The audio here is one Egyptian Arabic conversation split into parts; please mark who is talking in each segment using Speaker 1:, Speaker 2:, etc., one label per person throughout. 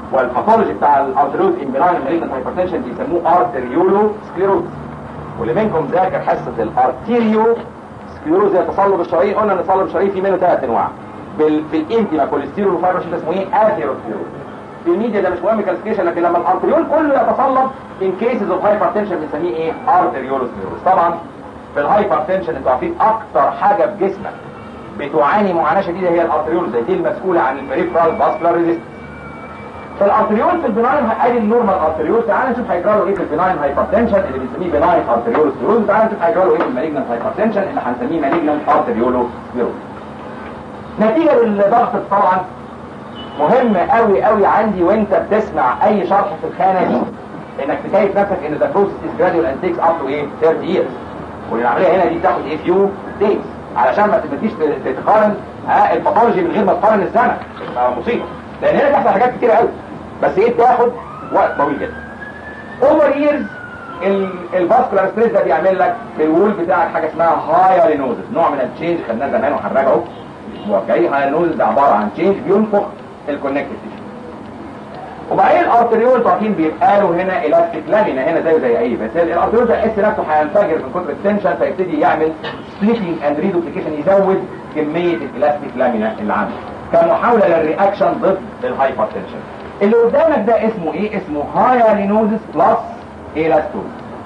Speaker 1: والباثولوجي بتاع الارتريوز امبيناين مالجنت هايبرتنشن بيسموه ارتريولو سكليروز واللي منكم ذاكر حصه الارتيريو سكليروز هي تصلب الشرايين قلنا ان التصلب الشرايين في منه ثلاث انواع بال... في الانتيما كوليسترول وفايبرشن اسمه ايه اثيروسكليروز في الميديا ده مش مهم كالسكيشن لكن لما الارتريول كله يتصلب ان كيسز اوف هايبرتنشن بنسميه ايه ارتريولو سكليروز طبعا في الهايبرتنشن انتوا عارفين اكتر حاجه في جسمك بتعاني معاناه شديده هي الارتريول زي دي المسؤوله عن البريفرال فاسكولار ريزيستنس فالارتريول في البناين ادي النورمال ارتريول تعال نشوف هيجرى له ايه في البناين هايبرتنشن اللي بنسميه بناين ارتريول سكليروز تعال نشوف هيجرى له ايه في المالجنت هايبرتنشن اللي هنسميه مالجنت ارتريولو سكليروز نتيجه للضغط طبعا مهم قوي قوي عندي وانت بتسمع اي شرح في الخانه دي انك تكيف نفسك ان ذا بروسيس از جراديوال اند تيكس اب تو ايه 30 years والعمليه هنا دي بتاخد ايه فيو دايز علشان ما تجيش تقارن ها الباثولوجي من غير ما تقارن الزمن يبقى مصيبه لان هنا بيحصل حاجات كتير قوي بس ايه بتاخد وقت طويل جدا اوفر ييرز الفاسكولار ستريس ده بيعمل لك في الوول بتاعك حاجه اسمها هايالينوزس نوع من التشينج خدناه زمان وهنراجعه الاسبوع الجاي هايالينوزس ده عباره عن تشينج بينفخ الكونكتيف تيشو وبعدين الارتريول طاقين بيبقى له هنا الاستيك لامينا هنا زيه زي اي بس الارتريول ده يحس نفسه هينفجر من كتر التنشن فيبتدي يعمل سبليتنج اند ريدوبليكيشن يزود كميه الالاستيك لامينا اللي عنده كمحاوله للرياكشن ضد الهايبرتنشن اللي قدامك ده اسمه ايه اسمه هايالينوزس بلس الاستوز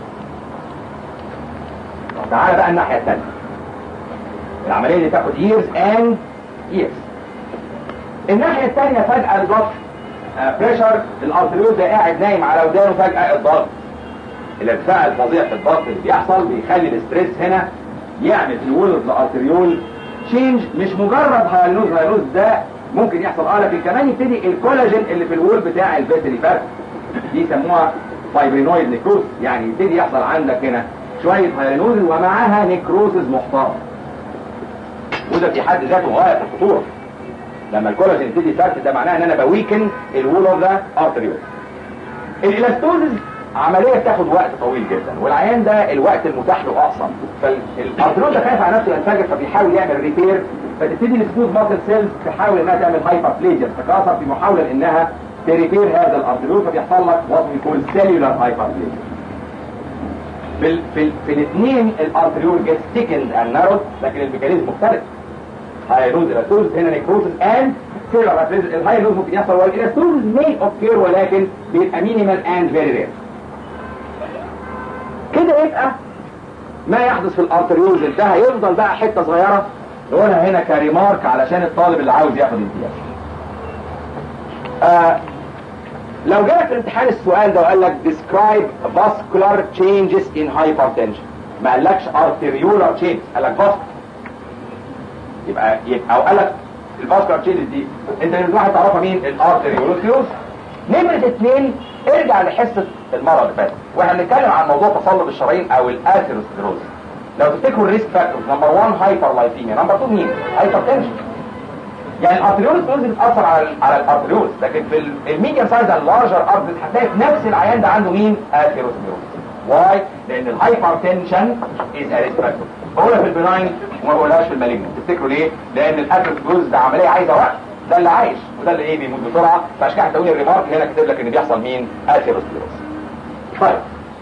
Speaker 1: تعالى بقى الناحيه الثانيه العمليه دي تاخد years and years الناحيه الثانيه فجاه الضغط بريشر الارتريول ده قاعد نايم على ودانه فجاه الضغط الارتفاع الفظيع في الضغط اللي بيحصل بيخلي الاستريس هنا يعمل في الول اوف الارتريول تشينج مش مجرد هايلوز هايلوز ده ممكن يحصل اه لكن كمان يبتدي الكولاجين اللي في الول بتاع الفيتري فات دي يسموها فايبرينويد نيكروز يعني يبتدي يحصل عندك هنا شويه هايلوز ومعاها نيكروزز محترم وده في حد ذاته غايه في الخطوره لما الكولاجين يبتدي يفرت ده معناه ان انا بويكن الوول اوف ذا ارتريول الالاستوزز عمليه بتاخد وقت طويل جدا والعيان ده الوقت المتاح له اقصر فالارتريول ده خايف على نفسه ينفجر فبيحاول يعمل ريبير فتبتدي السموث ماسل سيلز تحاول انها تعمل هايبربليجيا تتكاثر في محاوله انها تريبير هذا الارتريول فبيحصل لك وات وي كول سيلولار هايبربليجيا في في, في الاثنين الارتريول جيت ثيكند اند نارود لكن الميكانيزم مختلف هايلوز الاستوز هنا نيكروسس اند سيلر الهايلوز ممكن يحصل والاستوز مي اوكير ولكن بيبقى مينيمال اند فيري رير كده يبقى ما يحدث في الارتريولز ده هيفضل بقى حته صغيره نقولها هنا كريمارك علشان الطالب اللي عاوز ياخد امتياز آه لو جالك في الامتحان السؤال ده وقال لك describe vascular changes in hypertension ما قالكش arteriolar changes قال لك vascular يبقى يبقى او قال لك الفاسكولار تشينجز دي انت من واحد تعرفها مين الارتريولوسكلوز نمرة اثنين ارجع لحصة المرة اللي فاتت واحنا بنتكلم عن موضوع تصلب الشرايين او الاثيروسكلوز لو تفتكروا الريسك فاكتورز نمبر 1 هايبر لايثيميا نمبر 2 مين هايبر تنشن يعني الارتريولوسكلوز بتاثر على ال على الارتريولز لكن في الميديم سايز اند لارجر ارتريز هتلاقي في نفس العيان ده عنده مين اثيروسكلوز واي لان الهايبر تنشن از ا ريسك فاكتور بقولها في البناين وما بقولهاش في المالجنت تفتكروا ليه لان الاثيروسكلوز ده عمليه عايزه وقت ده اللي عايش وده اللي ايه بيموت بسرعه فعشان كده هتقول الريمارك هنا كاتب لك ان بيحصل مين اثيروسكلوز طيب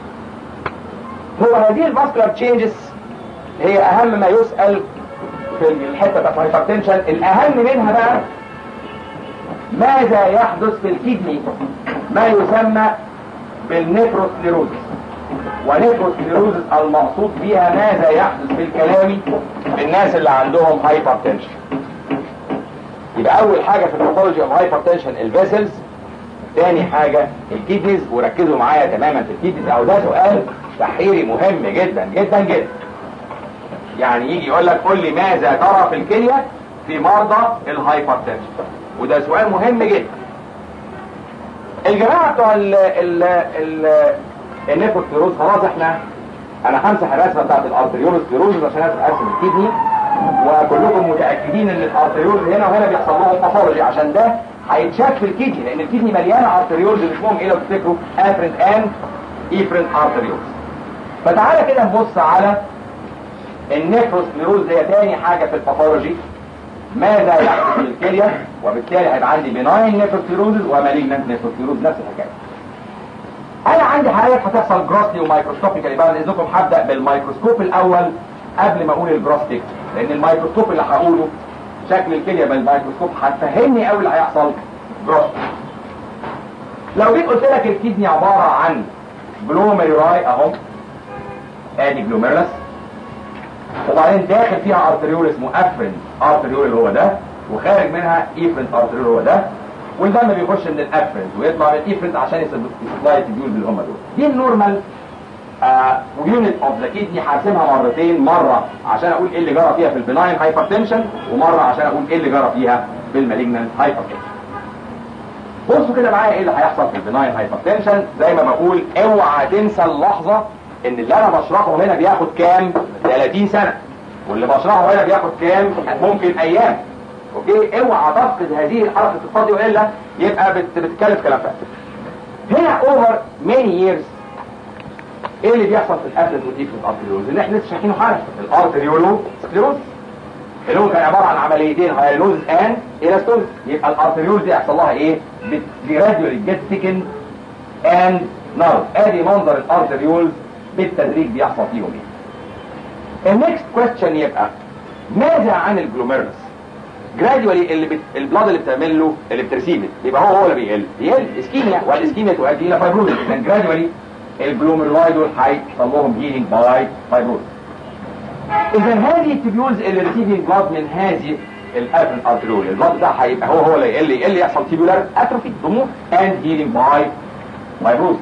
Speaker 1: هو هذه الفاسكولار تشينجز هي اهم ما يسال في الحته بتاعت الهايبرتنشن الاهم منها بقى ماذا يحدث في الكدني ما يسمى بالنيفروسكليروزس ونيفروسكليروزس المقصود بها ماذا يحدث في الكلام بالناس اللي عندهم هايبرتنشن يبقى اول حاجه في الباثولوجي اوف هايبرتنشن الفيسلز تاني حاجه الكيدنيز وركزوا معايا تماما في الكيدنيز او ده سؤال تحريري مهم جدا جدا جدا يعني يجي يقول لك قول لي ماذا ترى في الكليه في مرضى الهايبرتنشن وده سؤال مهم جدا الجماعه بتوع ال ال ال النيفروسكليروز خلاص احنا انا همسح الرسمه بتاعت الارتريولوسكليروز عشان ارسم الكدني وكلكم متاكدين ان الارتريولز هنا وهنا بيحصل لهم باثولوجي عشان ده هيتشاف في الكدني لان الكدني مليانه ارتريولز مش مهم ايه لو تفتكروا افرنت اند ايفرنت ارتريولز فتعالى كده نبص على النيفروسكليروز هي تاني حاجه في الباثولوجي ماذا يحدث في الكليه وبالتالي هيبقى عندي بناين نيفروسكليروزز ومالجنانت نيفروسكليروز نفس الحكايه انا عندي حالات هتحصل جروسلي ومايكروسكوبيكالي بعد اذنكم هبدا بالميكروسكوب الاول قبل ما اقول الجروستيك لان الميكروسكوب اللي هقوله شكل الكليه بالميكروسكوب هتفهمني قوي اللي هيحصل جروستيك لو جيت قلت لك الكدني عباره عن جلوميرولاي اهو ادي جلوميرلس وبعدين داخل فيها ارتريول اسمه افرن ارتريول اللي هو ده وخارج منها ايفرنت ارتريول هو ده والدم بيخش من الافرنت ويطلع من الايفرنت عشان يسبلاي التبيولز اللي هم دول دي النورمال يونت اوف ذا كيدني هقسمها مرتين مره عشان اقول ايه اللي جرى فيها في البناين هايبرتنشن ومره عشان اقول ايه اللي جرى فيها في المالجنانت هايبرتنشن بصوا كده معايا ايه اللي هيحصل في البناين هايبرتنشن زي ما بقول اوعى تنسى اللحظه ان اللي انا بشرحه هنا بياخد كام 30 سنه واللي بشرحه هنا بياخد كام ممكن ايام اوكي اوعى تفقد هذه الحركه الفاضيه والا يبقى بت... بتتكلم في كلام فارغ هنا اوفر ماني ييرز ايه اللي بيحصل في الافلت والايفلت ارتريولوز اللي احنا لسه شايفينه حالا الارتريولو سكليروز اللي هو كان عباره عن عمليتين هايلوز ان الاستوز يبقى الارتريول دي يحصل لها ايه جراديولي جيت ثيكن اند نار ادي منظر الارتريولز بالتدريج بيحصل فيهم ايه النكست كويستشن يبقى ماذا عن الجلوميرلس جراديولي اللي بت... البلاد اللي بتعمل له اللي بترسيبه يبقى هو هو اللي بيقل بيقل اسكيميا والاسكيميا تؤدي الى فايبروز لان جراديولي الجلوميرولاي دول هيحصل لهم هيلينج باي فايبروز اذا هذه التبيولز اللي ريسيفنج بلاد من هذه الافن ارتريول البلاد ده هيبقى هو هو اللي يقل يقل يحصل تيبولار اتروفي ضمور اند هيلينج باي فايبروز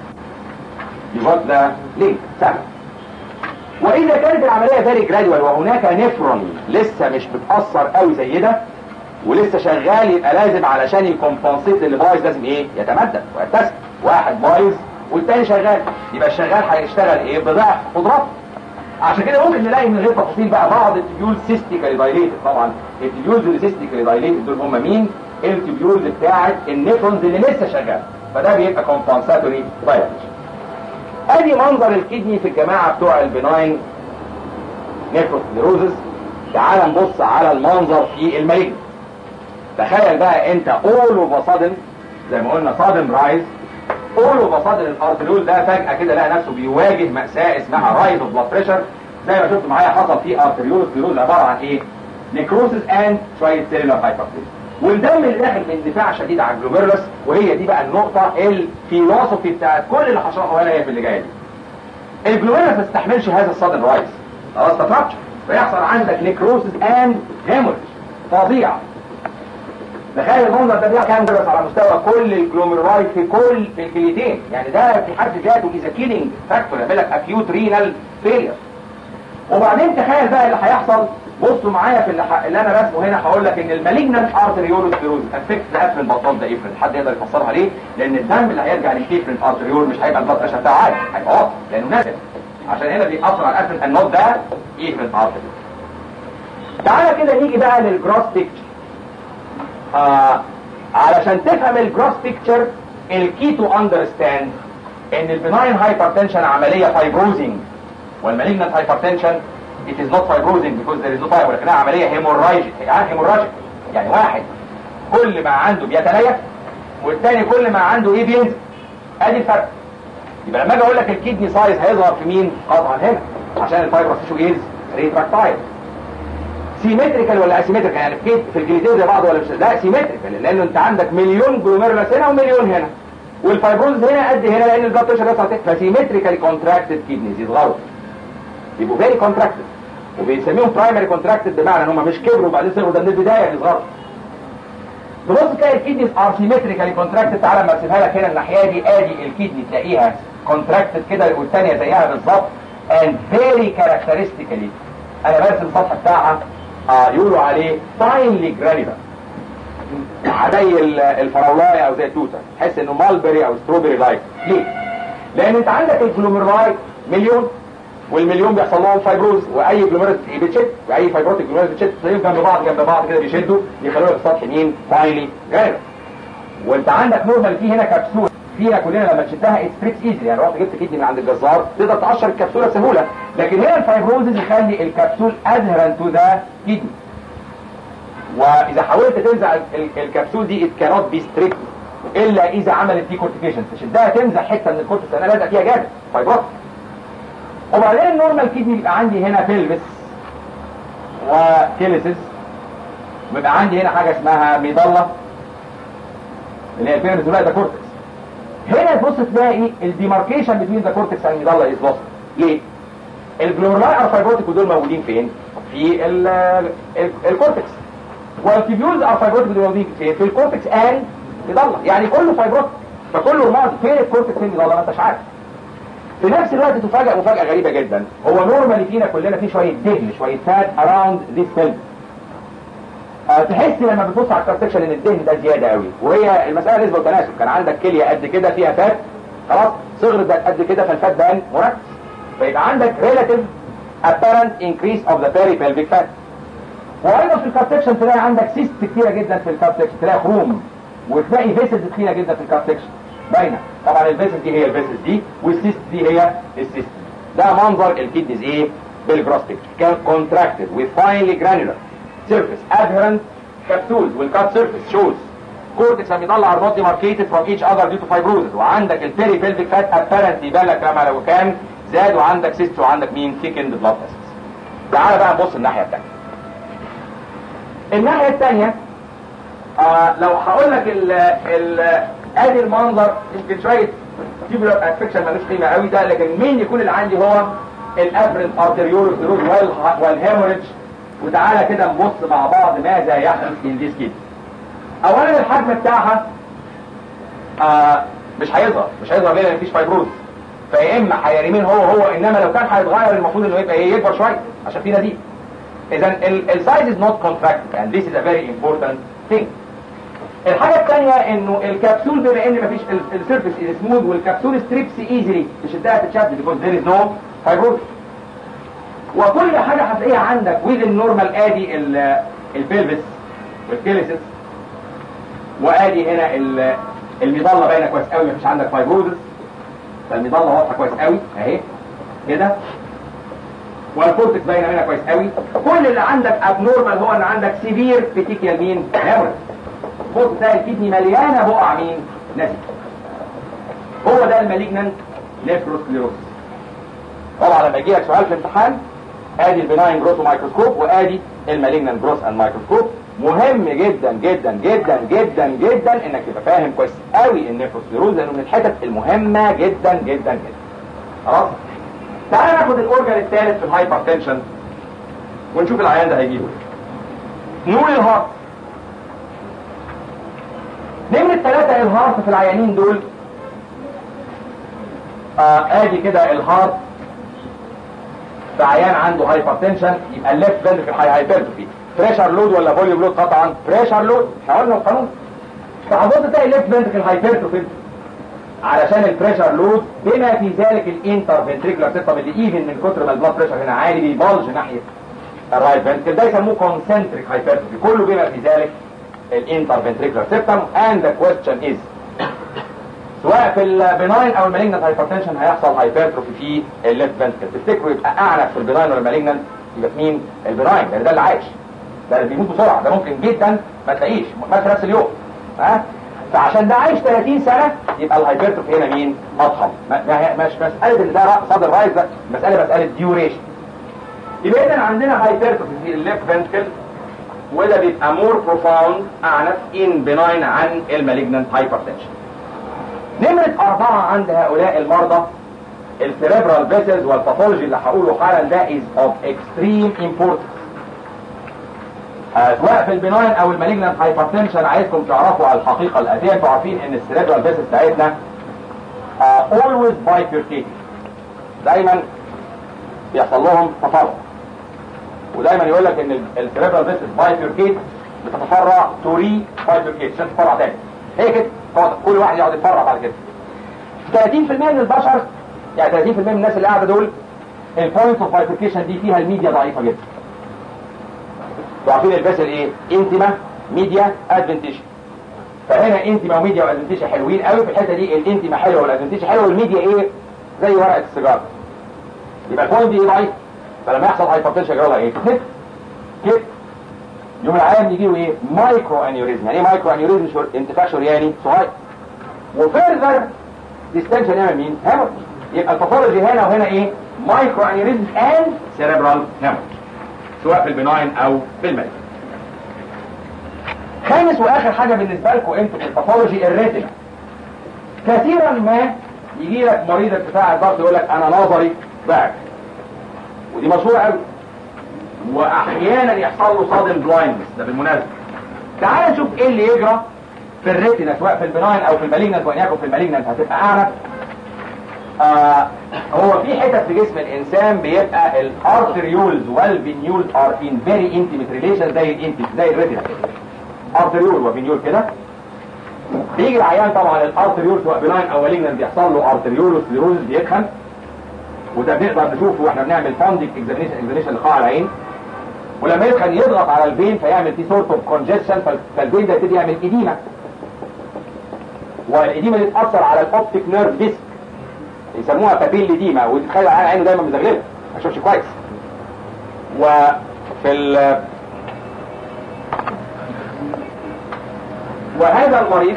Speaker 1: يبقى ده ليه سهل واذا كانت العمليه فيري جرادوال وهناك نفرون لسه مش بتاثر قوي زي ده ولسه شغال يبقى لازم علشان يكمبنسيت اللي بايظ لازم ايه يتمدد ويتسع واحد بايظ والتاني شغال يبقى الشغال هيشتغل ايه بضعف قدراته عشان كده ممكن نلاقي من غير تفاصيل بقى بعض التبيول سيستيكالي دايليتد طبعا التبيولز اللي سيستيكالي دايليتد دول هم مين التبيولز بتاعت النيفرونز اللي لسه شغال فده بيبقى كومبنساتوري دايليتد ادي منظر الكدني في الجماعه بتوع البناين نيفروسكليروزز تعال نبص على المنظر في المالجن تخيل بقى انت اول اوف سادن زي ما قلنا سادن رايز اول اوف سادن الارتريول ده فجاه كده لقى نفسه بيواجه ماساه اسمها رايز اوف بلاد بريشر زي ما شفت معايا حصل في ارتريول سكليروز عباره عن ايه؟ نيكروسيس اند شويه سيلولار هايبرتنشن والدم اللي داخل باندفاع شديد على الجلوميرولس وهي دي بقى النقطه الفيلوسوفي بتاعت كل اللي هشرحه هنا هي في اللي جايه دي الجلوميرولس ما تستحملش هذا الصدن رايز خلاص تفرقش فيحصل عندك نيكروسيس اند هيموريج فظيع تخيل المنظر ده بيحصل كام درس على مستوى كل الجلوميرولاي في كل في الكليتين يعني ده في حد ذاته از كيلينج فاكتور يعمل لك اكيوت رينال فيلير وبعدين تخيل بقى اللي هيحصل بصوا معايا في اللي, ح... اللي انا رسمه هنا هقول لك ان المالجنانت ارتريولوسكليروز افكت ذا البطال ده افرنت حد يقدر يفسرها ليه؟ لان الدم اللي هيرجع للكيفرنت ارتريول مش هيبقى البلاد بريشر بتاعه عالي هيبقى واطي لانه نازل عشان هنا بيأثر على الافرنت النوت ده افرنت ارتريول تعالى كده نيجي بقى للجروس بيكتشر آه علشان تفهم الجروس بيكتشر الكي تو اندرستاند ان البناين هايبرتنشن عمليه فايبروزنج والمالجنانت هايبرتنشن it is not fibrosing because there is no fiber لكنها عملية هيموراجيك يعني هيموراجيك يعني واحد كل ما عنده بيتليف والتاني كل ما عنده ايه بينزل ادي الفرق يبقى لما اجي اقول لك الكدني سايز هيظهر في مين قطعا هنا عشان الفايبر تيشو از ريتراكتايل سيمتريكال ولا اسيمتريكال يعني في في الجليتين زي بعض ولا مش لا سيمتريكال لانه انت عندك مليون جلوميرولس هنا ومليون هنا والفايبروز هنا قد هنا لان البلاد بريشر بيطلع تحت فسيمتريكالي كونتراكتد كدنيز يصغروا يبقوا فيري كونتراكتد وبيسميهم برايمري كونتراكتد بمعنى ان هم مش كبروا وبعدين صغروا ده من البدايه بيصغروا تبص تلاقي الكيدنيز ار سيمتريكالي كونتراكتد تعالى ما ارسمها لك هنا الناحيه دي ادي الكيدني تلاقيها كونتراكتد كده والثانيه زيها بالظبط and very characteristically انا برسم السطح بتاعها آه يقولوا عليه finely granular زي الفراولايه او زي التوته تحس انه مالبري او ستروبري لايك ليه؟ لان انت عندك الجلوميرولاي مليون والمليون بيحصل لهم فايبروز واي جلوميرات بتشد واي فايبروتيك جلوميرات بتشد تلاقيهم جنب بعض جنب بعض كده بيشدوا يخلوا لك السطح مين فاينلي جاير وانت عندك نورمال في هنا كبسوله فينا كلنا لما تشدها اتستريكس ايزي يعني رحت جبت كدني من عند الجزار تقدر تقشر الكبسوله بسهوله لكن هنا الفايبروزز يخلي الكبسول ادهرنت تو ذا كدني واذا حاولت تنزع ال- الكبسول دي it cannot be strict الا اذا عملت دي كورتيكيشن تشدها تنزع حته من الكورتكس انا لازق فيها جامد فايبروت وبعدين النورمال كيدني بيبقى عندي هنا بيلفس وكيليسيس ويبقى عندي هنا حاجه اسمها ميدالة اللي هي البيرمز ولا ده كورتكس هنا تبص تلاقي الديماركيشن بين ذا كورتكس اند ميدالة از لوست ليه؟ الجلوراي ار فايبروتيك ودول موجودين فين؟ في ال ال الكورتكس والتيبيولز ار فايبروتيك ودول موجودين فين؟ في الكورتكس اند ميدالة يعني كله فايبروتيك فكله رماد فين الكورتكس فين ميدالة ما انتش عارف في نفس الوقت تفاجئ مفاجأة غريبة جدا هو نورمالي فينا كلنا في شوية دهن شوية فات اراوند ذيس فيلم أه تحس لما بتبص على الكار سكشن ان الدهن ده زياده قوي وهي المساله نسبه وتناسب كان عندك كليه قد كده فيها فات خلاص صغرت بقت قد كده فالفات بان مركز فيبقى عندك relative apparent increase of the peripelvic fat وايضا في الكار سكشن تلاقي عندك سيست كتيره جدا في الكار سكشن تلاقي خروم وتلاقي فيسز كتيره جدا في الكار سكشن باينه طبعا الفيسز دي هي الفيسز دي والسيست دي هي السيست ده منظر الكيدنيز ايه بالجروس بيكتشر contracted with finely granular surface adherent capsules will cut surface shows cortex amygdala are not demarcated from each other due to fibrosis وعندك البيري pelvic fat apparently بالك لما لو كان زاد وعندك cyst وعندك مين thickened blood vessels تعال بقى نبص الناحية التانية الناحية التانية آه لو هقول لك ال ال ادي المنظر يمكن شوية tubular افكشن ملوش قيمة قوي ده لكن مين يكون اللي عندي هو الابرنت ارتريول والهيموريدج وتعالى كده نبص مع بعض ماذا يحدث in this kid اولا الحجم بتاعها آه مش هيظهر مش هيظهر ليه لان مفيش فايبروز فيا اما هيرمين هو هو انما لو كان هيتغير المفروض انه يبقى ايه يكبر شويه عشان في نزيف اذا السايز از نوت contracted and this is a very important thing الحاجة الثانية انه الكبسول بما ان مفيش السيرفيس از سموث والكبسول ستريبس ايزلي تشدها تتشد because there is no fibrosis وكل حاجة هتلاقيها عندك with النورمال ادي البلفس والكيليسيس وادي هنا ال- المظلة باينة كويس قوي مفيش عندك فايبروزس فالمظلة واضحة كويس قوي اهي كده والكورتكس باينة هنا كويس قوي كل اللي عندك ابنورمال هو ان عندك سيفير بيتيكيال مين هيموريج بص تلاقي الكدني مليانة بقع مين نزل هو ده المالجنانت نيفروسكليروسيس طبعا لما يجي لك سؤال في الامتحان ادي البناين جروث مايكروسكوب وادي المالجنان جروث اند مايكروسكوب مهم جدا جدا جدا جدا جدا انك تبقى فاهم كويس قوي النيفروسكليروز لانه من الحتت المهمه جدا جدا جدا خلاص تعال ناخد الاورجن الثالث في الهايبرتنشن ونشوف العيان ده هيجيبه ايه نقول الهارت نمرة ثلاثة الهارت في العيانين دول آه ادي كده الهارت في عيان عنده هايبرتنشن يبقى الليفت فنتركل هاي هايبرتروفي بريشر لود ولا فوليوم لود قطعا بريشر لود احنا قلنا القانون فهتبص تلاقي الليفت فنتركل هايبرتروفي علشان البريشر لود بما في ذلك الانتر فنتريكولار سيستم اللي ايفن من كتر ما البلاد بريشر هنا عالي بيبلج ناحيه الرايت فنتركل ده يسموه كونسنتريك هايبرتروفي كله بما في ذلك الانتر فنتريكولار سيستم اند ذا كويستشن از سواء في البناين او المالجنت هايبرتنشن هيحصل هايبرتروفي في الليفت فنتركل تفتكروا يبقى اعنف في البناين ولا المالجنت يبقى في مين البناين لان ده اللي عايش ده اللي بيموت بسرعه ده ممكن جدا ما تلاقيش مات في نفس اليوم ها فعشان ده عايش 30 سنه يبقى الهايبرتروفي هنا مين اضخم ما- ما هي- مش مساله ان ده رأ- صدر رايز ده مساله مساله ديوريشن يبقى اذا عندنا هايبرتروفي في الليفت فنتركل وده بيبقى مور بروفاوند اعنف ان بناين عن المالجنت هايبرتنشن نمرة أربعة عند هؤلاء المرضى السيريبرال فيسلز والباثولوجي اللي هقوله حالا ده is of extreme importance آه، سواء في البناين او المالجنت هايبرتنشن عايزكم تعرفوا على الحقيقة الآتية انتوا عارفين ان السيريبرال فيسلز بتاعتنا آه، always bifurcated دايما بيحصل لهم تفرع ودايما يقول لك ان السيريبرال فيسلز بايفيركيت بتتفرع توري بايفيركيت عشان تتفرع تاني هي كده واضح. كل واحد يقعد يتفرع بعد كده 30% من البشر يعني 30% من الناس اللي قاعده دول البوينت اوف بايفيركيشن دي فيها الميديا ضعيفه جدا انتوا عارفين الفيسل ايه انتما ميديا ادفنتيشن فهنا انتما وميديا وادفنتيشن حلوين قوي في الحته دي الانتما حلوه والادفنتيشن حلوه والميديا ايه زي ورقه السيجاره يبقى البوينت دي ضعيف فلما يحصل هايبرتنشن يجرى لها ايه كده كده يوم العيان يجي له ايه مايكرو انيوريزم يعني ايه مايكرو انيوريزم شور... انتفاخ شرياني صغير وفيرذر ديستنشن يعمل مين هيموريج يبقى الباثولوجي هنا وهنا ايه مايكرو انيوريزم اند سيريبرال هيموريج سواء في البناين او في المالي خامس واخر حاجه بالنسبه لكم انتوا في الباثولوجي الريتنا كثيرا ما يجي لك مريض ارتفاع الضغط يقول لك انا نظري ضعف ودي مشهوره قوي واحيانا يحصل له صادم بلايندنس ده بالمناسبه تعال نشوف ايه اللي يجرى في الريتنا سواء في البناين او في المالجنت وان يكن في المالجنت هتبقى اعرف آه هو في حتت في جسم الانسان بيبقى الارتريولز والفينيولز ار ان فيري انتيميت ريليشن زي الانتيم زي الريتنا ارتريول وفينيول كده بيجي العيان طبعا الارتريول سواء بناين او مالجنت بيحصل له ارتريول سكليروز بيتخن وده بنقدر نشوفه واحنا بنعمل فاندنج اكزامينشن اكزامينشن لقاع العين ولما يدخل يضغط على الفين فيعمل في سورت اوف كونجكشن فالفين ده يبتدي يعمل اديمه والاديمه دي تاثر على الاوبتيك نيرف ديسك يسموها بابيل اديمه وتتخيل العين عينه دايما مزغلله ما يشوفش كويس وفي ال وهذا المريض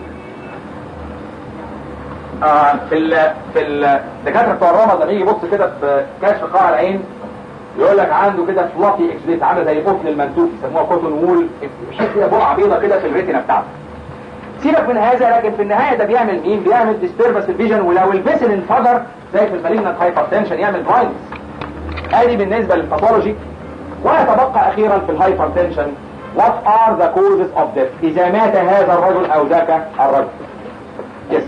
Speaker 1: آه في ال في الدكاتره بتوع الرمد لما يجي يبص كده في كشف قاع العين يقول لك عنده كده فلافي اكسليت عامله زي قطن المنسوب يسموها كوتون وول في كده بقعه بيضه كده في الريتنا بتاعته سيبك من هذا لكن في النهايه ده بيعمل مين؟ بيعمل ديستربس الفيجن ولو الفيسل انفجر زي في المالجنت هايبرتنشن يعمل برايتنس ادي بالنسبه للباثولوجي ويتبقى اخيرا في الهايبرتنشن what are the causes of death اذا مات هذا الرجل او ذاك الرجل يس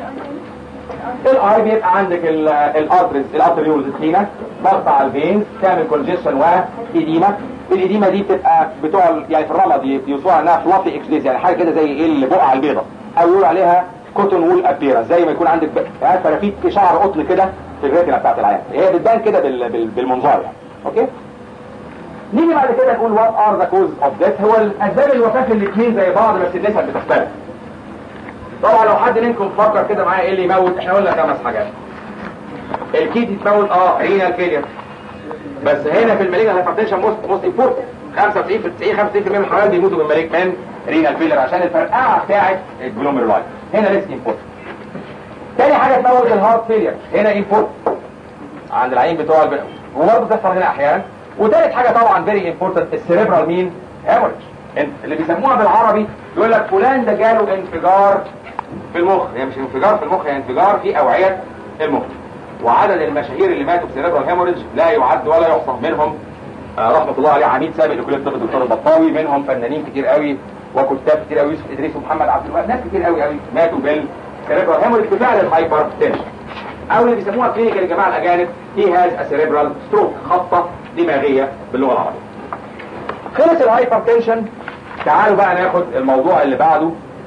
Speaker 1: الاي بيبقى عندك الارتريز الارتريولز تخينه ضغط على الفينز تعمل كونجيشن واديمه الاديمه دي بتبقى بتوع يعني في الرمد يوصوها انها فلافي اكسليز يعني حاجه كده زي ايه البقعه البيضاء او يقولوا عليها كوتون وول ابيرنس زي ما يكون عندك فرافيت شعر قطن كده في الريتنا بتاعت العيان هي بتبان كده بال... بال... بالمنظار يعني اوكي نيجي بعد كده نقول وات ار ذا كوز اوف ديث هو الاسباب الوفاه في الاثنين زي بعض بس النسب بتختلف طبعا لو حد منكم فكر كده معايا ايه اللي يموت احنا قلنا خمس حاجات الكيد تموت اه رينال فيلير بس هنا في المالجنت هايبرتنشن موست موست امبورتنت 95 في 90 95% من الحالات بيموتوا من مالج من رينال فيلير عشان الفرقعه بتاعت الجلوميرولايت هنا ريسك امبورتنت تاني حاجه تموت الهارت فيلير هنا امبورتنت عند العين بتوع البناء وبرضه بتحصل هنا احيانا وتالت حاجه طبعا فيري امبورتنت السيريبرال مين هيموريج اللي بيسموها بالعربي يقول لك فلان ده جاله انفجار في المخ هي مش انفجار في المخ هي انفجار في اوعيه المخ وعدد المشاهير اللي ماتوا بسيريبرال هيموريج لا يعد ولا يحصى منهم آه رحمه الله عليه عميد سابق لكليه الطب الدكتور البطاوي منهم فنانين كتير قوي وكتاب كتير قوي يوسف ادريس ومحمد عبد الوهاب ناس كتير قوي قوي ماتوا بالسيريبرال هيموريج بفعل الهايبر تنشن او اللي بيسموها كلينيكال الجماعه الاجانب هي هاز اسيريبرال ستروك خبطه دماغيه باللغه العربيه خلص الهايبر تنشن تعالوا بقى ناخد الموضوع اللي بعده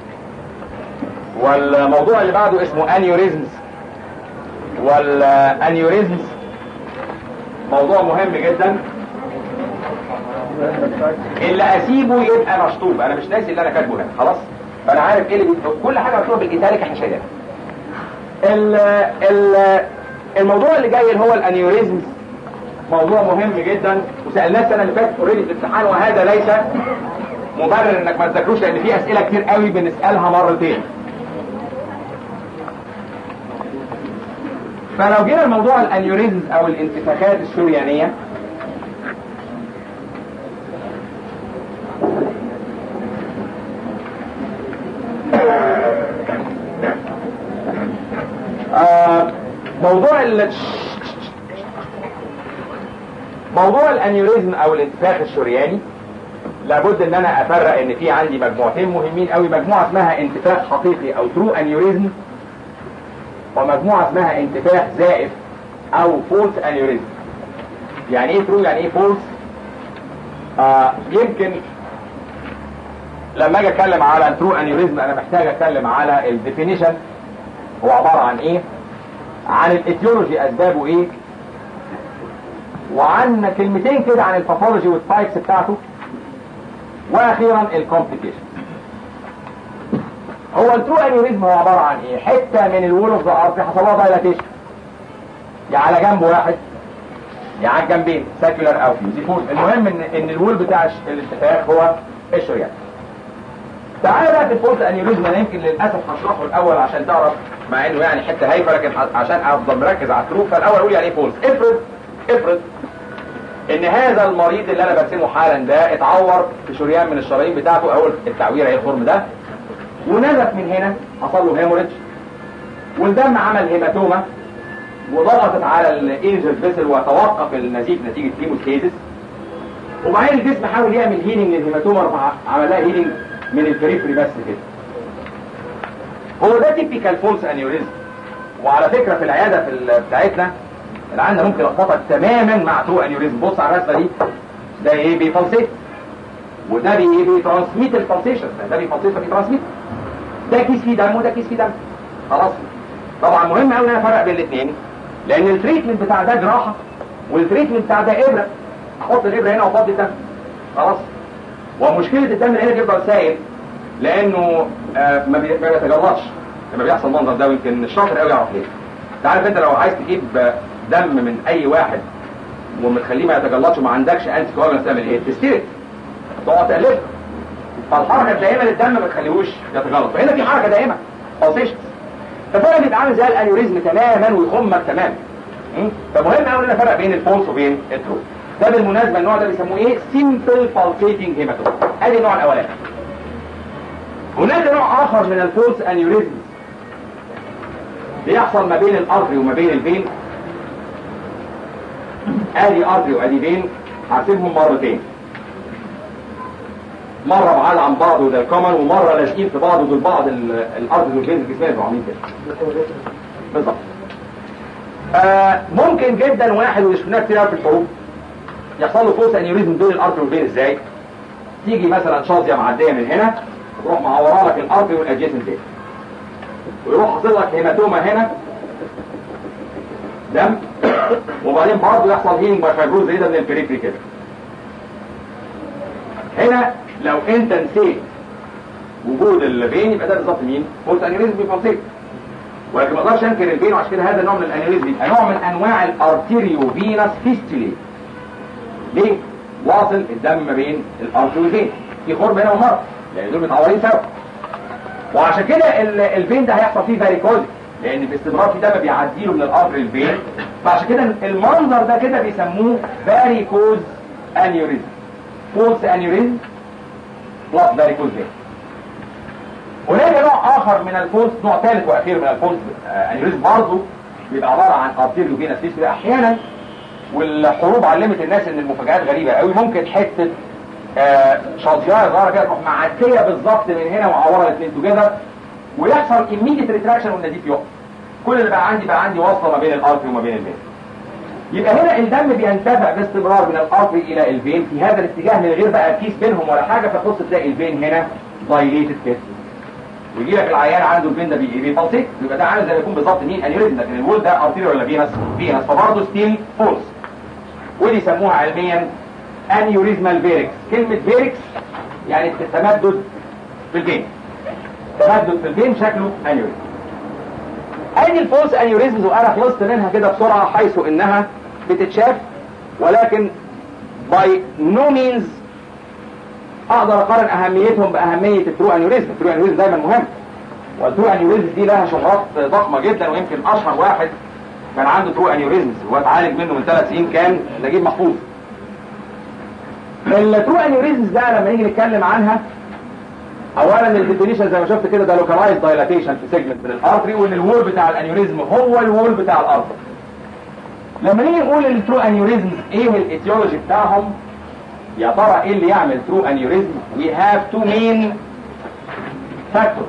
Speaker 1: والموضوع اللي بعده اسمه انيوريزمز والانيوريزمز موضوع مهم جدا اللي اسيبه يبقى مشطوب انا مش ناسي اللي انا كاتبه هنا خلاص فانا عارف ايه اللي بي... كل حاجه مكتوبه بالايتاليك احنا شايلينها ال ال الموضوع اللي جاي اللي هو الانيوريزمز موضوع مهم جدا وسالناه السنه اللي فاتت اوريدي في الامتحان وهذا ليس مبرر انك ما تذاكروش لان في اسئله كتير قوي بنسالها مرتين فلو جينا الموضوع الانيوريزمز او الانتفاخات الشريانيه آه موضوع ال موضوع الانيوريزم او الانتفاخ الشرياني لابد ان انا افرق ان في عندي مجموعتين مهمين قوي مجموعه اسمها انتفاخ حقيقي او ترو انيوريزم ومجموعه اسمها انتفاخ زائف او فولس انيوريزم يعني ايه ترو يعني ايه فولس آه يمكن لما اجي اتكلم على الترو انيوريزم انا محتاج اتكلم على الديفينيشن هو عباره عن ايه عن الايتيولوجي اسبابه ايه وعن كلمتين كده عن الباثولوجي والتايبس بتاعته واخيرا الكومبليكيشن هو الترو انيوريزم هو عباره عن ايه حته من الول اوف ذا ارتري حصل لها دايلاتيشن يعني على جنب واحد يا على الجنبين ساكيولار او فيوزيفول المهم ان ان الوول بتاع الش- الانتفاخ هو الشريان تعالى بقى في الفولت انيوريزم انا يمكن للاسف هشرحه الاول عشان تعرف مع انه يعني حته هايفه لكن ح- عشان افضل مركز على التروف فالاول اقول يعني ايه فولت افرض افرض ان هذا المريض اللي انا برسمه حالا ده اتعور في شريان من الشرايين بتاعته او التعويره ايه الخرم ده ونزف من هنا حصل له هيموريدج والدم عمل هيماتوما وضغطت على الانجل فيسل وتوقف النزيف نتيجه هيموستيزس وبعدين الجسم حاول يعمل هيلينج للهيماتوما راح عمل لها هيلينج من البريفري بس كده هو ده تيبيكال فولس انيوريزم وعلى فكره في العياده في ال- بتاعتنا العيان ده ممكن يلخبطك تماما مع ترو انيوريزم بص على الرسمه دي ده ايه بيفلسيت وده بي ايه بيترانسميت الفلسيشن ده بيفلسيت فبيترانسميت ده كيس فيه دم وده كيس فيه دم خلاص طبعا مهم قوي ان انا افرق بين الاثنين لان التريتمنت بتاع ده جراحه والتريتمنت بتاع ده ابره احط الابره هنا وافضي الدم خلاص ومشكله الدم اللي هنا بيفضل سائل لانه آه ما بي- ما بيتجلطش لما بيحصل المنظر ده ويمكن الشاطر قوي يعرف ليه انت عارف انت لو عايز تجيب آه، دم من اي واحد ومتخليه ما يتجلطش وما عندكش انتي كواجولانت تعمل ايه؟ تستيرت تقعد تقلبه فالحركه الدائمه للدم ما تخليهوش يتجلط فهنا في حركه دائمه pulsations ففعلا بيبقى عامل زي الانيوريزم تماما ويخمك تماما م? فمهم قوي ان افرق بين الفولس وبين الترو ده بالمناسبه النوع ده بيسموه ايه سيمبل بالسيتنج هيماتوم ادي النوع الاولاني هناك نوع اخر من الفولس انيوريزم بيحصل ما بين الارتري وما بين الفين ادي ارتري وادي فين هرسمهم مرتين مره بعاد عن بعض وده الكومن ومره لازقين في بعض ودول بعض ال- الارتري والفين الجسميه بيبقوا عاملين كده بالظبط آه ممكن جدا واحد وشفناه كتير أوي في الحروب يحصل له فوس انيوريزم دول الارتري والفين ازاي؟ تيجي مثلا شاذيه معديه من هنا تروح معوره لك الارتري والادجيسنت فين ويروح حاصل لك هيماتوما هنا دم وبعدين برضه يحصل هيلينج باي فايبروز زي ده من البريفري كده هنا لو انت نسيت وجود الفين يبقى ده بالظبط مين؟ فولت انيوريزم بيفلسيت ولكن ما اقدرش انكر الفين وعشان كده هذا نوع من الانيوريزم يبقى نوع من انواع الارتيريو فينس فيستولي ليه؟ واصل الدم ما بين الارتري والفين في خرم هنا ومره لان دول متعورين سوا وعشان كده ال- الفين ده هيحصل فيه فاريكوز لان باستمرار في دم بيعدي له من الارتري للفين فعشان كده المنظر ده كده بيسموه فاريكوز انيوريزم فولس انيوريزم بلس فاريكوز فين هناك نوع اخر من الفولس نوع ثالث واخير من الفولس آه، انيوريزم برضه بيبقى عباره عن ارتيريو فينس فيستولي احيانا والحروب علمت الناس ان المفاجآت غريبه قوي ممكن حته آه، شاطيره صغيره كده تروح معديه بالظبط من هنا وعوره الاثنين توجذر ويحصل immediate ريتراكشن والنزيف يقف كل اللي بقى عندي بقى عندي وصله ما بين الارتري وما بين الفين يبقى هنا الدم بينتفع باستمرار من الارتري الى الفين في هذا الاتجاه من غير بقى كيس بينهم ولا حاجه فتبص تلاقي الفين هنا دايليتد كده ويجي لك العيان عنده الفين ده بي- بيفلسيت يبقى ده عامل زي ما يكون بالظبط مين انيوريزم لكن الوول ده ارتيري ولا فينس فينس فبرضه ستيل فولس ودي يسموها علميا انيوريزمال فيركس كلمة فيركس يعني تمدد في الفين تمدد في الفين شكله انيوريزم ادي الفولس انيوريزمز وانا خلصت منها كده بسرعة حيث انها بتتشاف ولكن باي نو مينز اقدر اقارن اهميتهم باهمية الترو انيوريزم الترو انيوريزم دايما مهم والترو انيوريزم دي لها شهرات ضخمة جدا ويمكن اشهر واحد كان عنده ترو انيوريزمز واتعالج منه من ثلاث سنين كان نجيب محفوظ الترو انيوريزمز بقى لما نيجي نتكلم عنها اولا الديفينيشن زي ما شفت كده ده لوكالايز دايلاتيشن في سيجمنت من الارتري وان الوول بتاع الانيوريزم هو الوول بتاع الارتري لما نيجي نقول الترو انيوريزمز ايه الايتيولوجي بتاعهم يا ترى ايه اللي يعمل ترو انيوريزم وي هاف تو مين فاكتورز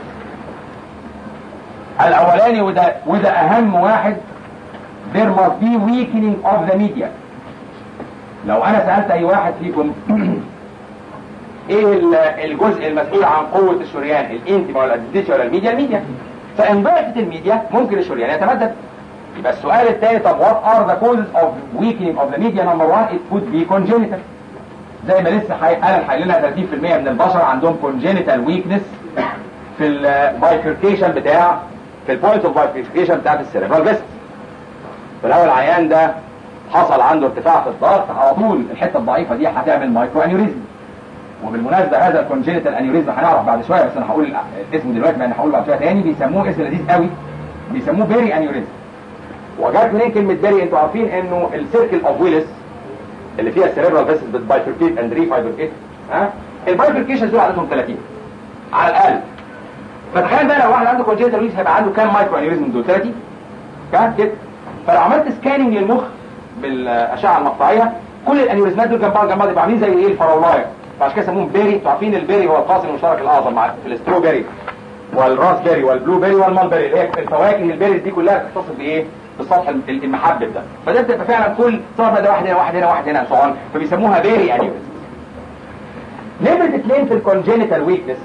Speaker 1: الاولاني وده وده اهم واحد there must be weakening of the media لو انا سألت اي واحد فيكم ايه ال- الجزء المسؤول عن قوة الشريان الانتما ولا الديتش ولا الميديا الميديا فان ضعفت الميديا ممكن الشريان يتمدد يبقى السؤال الثاني طب what are the causes of weakening of the media number one it could be congenital زي ما لسه حي... قال الحي لنا 30% من البشر عندهم congenital weakness في البايفركيشن بتاع في البوينت اوف بايفركيشن بتاعت السيريبرال فيست فلو العيان ده حصل عنده ارتفاع في الضغط على طول الحته الضعيفه دي هتعمل مايكرو انيوريزم وبالمناسبه هذا الكونجينيتال انيوريزم هنعرف بعد شويه بس انا هقول اسمه دلوقتي ما انا هقول بعد شويه تاني بيسموه اسم لذيذ قوي بيسموه بيري انيوريزم وجات منين كلمه بيري انتوا عارفين انه السيركل اوف ويلس اللي فيها السيريبرال فيسس بتبايفركيت اند ريفايبركيت ها البايفركيشنز دول عددهم 30 على الاقل فتخيل بقى لو واحد عنده كونجينيتال ويلس هيبقى عنده كام مايكرو انيوريزم دول 30 كام كده فلو عملت سكاننج للمخ بالاشعه المقطعيه كل الانيوريزمات دول جنب بعض جنب بعض يبقى عاملين زي ايه الفراولايه فعشان كده يسموهم بيري انتوا عارفين البيري هو القاسم المشترك الاعظم مع في الستروبيري والراسبيري والبلو بيري والمالبيري اللي هي الفواكه البيريز دي كلها بتتصل بايه؟ بالسطح المحبب ده فده بتبقى فعلا كل صار ده واحد هنا واحد هنا واحد هنا سواء فبيسموها بيري انيوريزم نمرة اثنين في الكونجينيتال ويكنس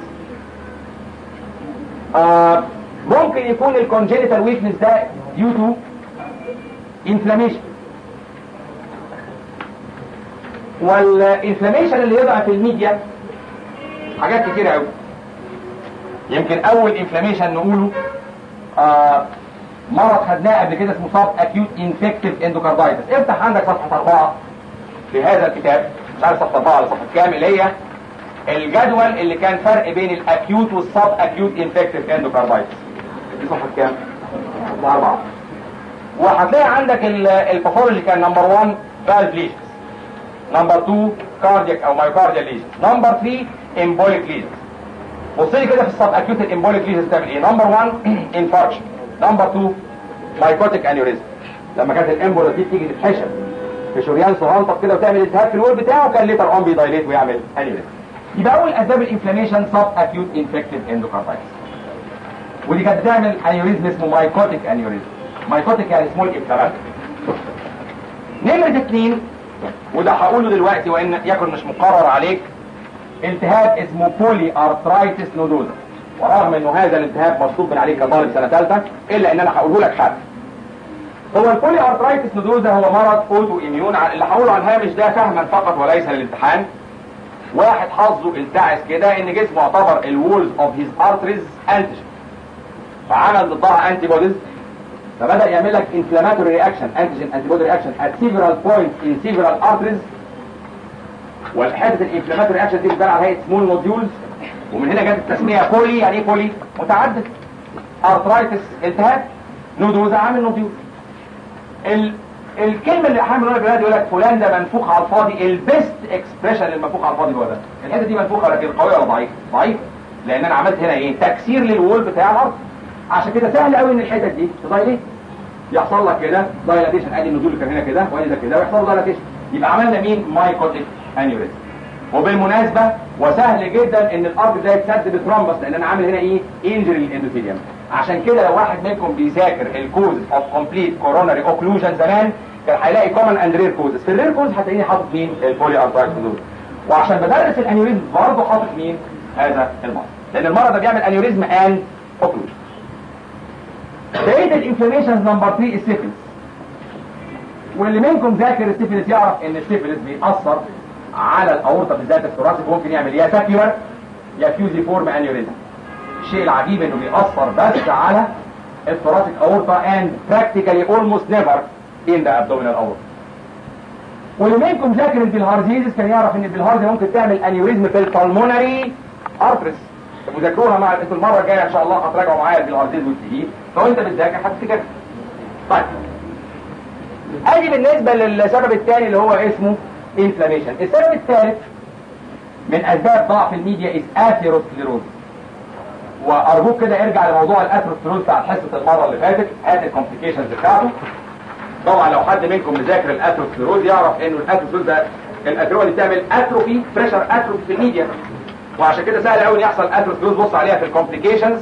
Speaker 1: آه ممكن يكون الكونجينيتال ويكنس ده due to inflammation والانفلاميشن اللي يضع في الميديا حاجات كتير قوي يمكن اول انفلاميشن نقوله آه مرض خدناه قبل كده اسمه صاب اكيوت انفكتيف اندوكاردايتس افتح عندك صفحه اربعه في هذا الكتاب مش عارف صفحه اربعه ولا صفحه كام اللي هي الجدول اللي كان فرق بين الاكيوت والصاب اكيوت انفكتيف اندوكاردايتس دي صفحه كام؟ اربعه وهتلاقي عندك الباثولوجي كان نمبر 1 فالف ليجنز نمبر 2 كاردياك او مايوكارديال ليجنز نمبر 3 امبوليك ليجنز بص لي كده في السب اكيوت الامبوليك ليجنز تعمل ايه نمبر 1 انفاركشن نمبر 2 مايكوتيك انيوريزم لما كانت الامبولا دي بتيجي تتحشر في شريان صغنطط كده وتعمل التهاب في الول بتاعه كان ليتر اون بيدايليت ويعمل انيوريزم يبقى اول اسباب الانفلاميشن سب اكيوت انفكتيف اندوكاردايتس ودي كانت بتعمل انيوريزم اسمه مايكوتيك انيوريزم مايكوتيك يعني سمول انفلامات نمرة اثنين وده هقوله دلوقتي وان يكن مش مقرر عليك التهاب اسمه بولي ارثرايتس نودوزا ورغم انه هذا الالتهاب مطلوب من عليك كطالب سنه ثالثه الا ان انا هقوله لك حاجه هو البولي ارثرايتس نودوزا هو مرض اوتو اميون اللي هقوله على الهامش ده فهما فقط وليس للامتحان واحد حظه التعس كده ان جسمه اعتبر الوولز اوف هيز ارتريز انتيجين فعمل ضدها انتي بوديز فبدا يعمل لك inflammatory reaction antigen antibody reaction at several points in several arteries والحته الانفلاماتوري رياكشن دي بتبان على هيئه سمول نوديولز ومن هنا جت التسميه بولي يعني ايه بولي متعدد ارثرايتس التهاب نودوزا عامل نوديول ال... الكلمه اللي احيانا بنقولها دلوقتي يقول لك فلان ده منفوخ على الفاضي البيست اكسبريشن للمنفوخ على الفاضي هو ده الحته دي منفوخه لكن قويه ولا ضعيفه ضعيفه لان انا عملت هنا ايه تكسير للوول بتاع الارض عشان كده سهل قوي ان الحتت دي تضايليت يحصل لك كده دايلاتيشن ادي النزول اللي كان هنا كده وادي ده كده ويحصل له دايلاتيشن يبقى عملنا مين مايكوتيك انيوريزم وبالمناسبه وسهل جدا ان الارض ده يتسد بترامبس لان انا عامل هنا ايه انجري للاندوثيليوم عشان كده لو واحد منكم بيذاكر الكوز اوف كومبليت كوروناري اوكلوجن زمان كان هيلاقي كومن اند رير كوزز في الرير كوز هتلاقيني حاطط مين البولي ارثرايتس دول وعشان بدرس الانيوريزم برضه حاطط مين هذا المرض لان المرض ده بيعمل انيوريزم اند اوكلوجن بقيه الانفلاميشنز نمبر 3 السيفلس واللي منكم ذاكر السيفلس يعرف ان السيفلس بيأثر على الاورطه بالذات الثوراسيك ممكن يعمل يا ساكيولار يا فيوزيفورم انيوريزم الشيء العجيب انه بيأثر بس على الثوراسيك اورطه اند براكتيكالي اولموست نيفر ان ذا ابدومينال اورطه واللي منكم ذاكر البلهارزيزس كان يعرف ان البلهارزي ممكن تعمل انيوريزم في البلمونري ارترس وذاكروها مع انتوا المره الجايه ان شاء الله هتراجعوا معايا البلهارزيز والتي فوانت بتذاكر هتفتكر طيب ادي بالنسبه للسبب الثاني اللي هو اسمه انفلاميشن السبب الثالث من اسباب ضعف الميديا از اثيروسكليروز وارجوك كده ارجع لموضوع الاثيروسكليروز بتاع حصه المره اللي فاتت هات الكومبليكيشنز بتاعته طبعا لو حد منكم مذاكر الاثيروسكليروز يعرف انه الاثيروسكليروز ده الاثيرو اللي بتعمل اتروفي بريشر اتروفي في الميديا وعشان كده سهل قوي ان يحصل اثيروسكليروز بص عليها في الكومبليكيشنز